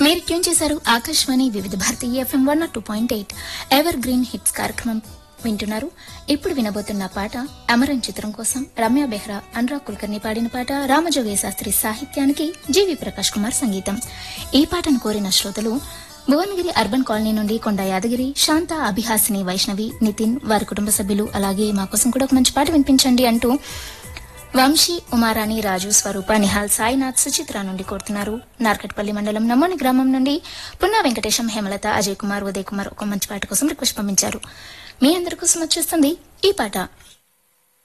మీరు ట్యూన్ చేశారు Akashvani Vividh Bharati FM one two point eight evergreen hits కార్యక్రమం వింటున్నారు ఇప్పుడు వినబోతున్న పాట అమరన్ చిత్రం కోసం రమ్య బెహ్రా అనురాగ్ కుల్కర్ని పాడిన పాట రామజోగయ్య శాస్త్రి సాహిత్యానికి జీవి ప్రకాష్ కుమార్ సంగీతం ఈ పాటను కోరిన శ్రోతలు భువనగిరి అర్బన్ కాలనీ నుండి కొండ యాదగిరి శాంత అభిహాసిని వైష్ణవి నితిన్ వారి కుటుంబ సభ్యులు అలాగే మా కోసం కూడా ఒక మంచి పాట వినిపించండి అంటూ వంశీ ఉమారాణి రాజు స్వరూప నిహాల్ సాయినాథ్ సుచిత్ర నుండి కోరుతున్నారు నార్కట్పల్లి మండలం నమ్మోని గ్రామం నుండి పున్నా వెంకటేశం హేమలత అజయ్ కుమార్ ఉదయ్ కుమార్ ఒక మంచి పాట కోసం రిక్వెస్ట్ పంపించారు మీ అందరి కోసం వచ్చేస్తుంది ఈ పాట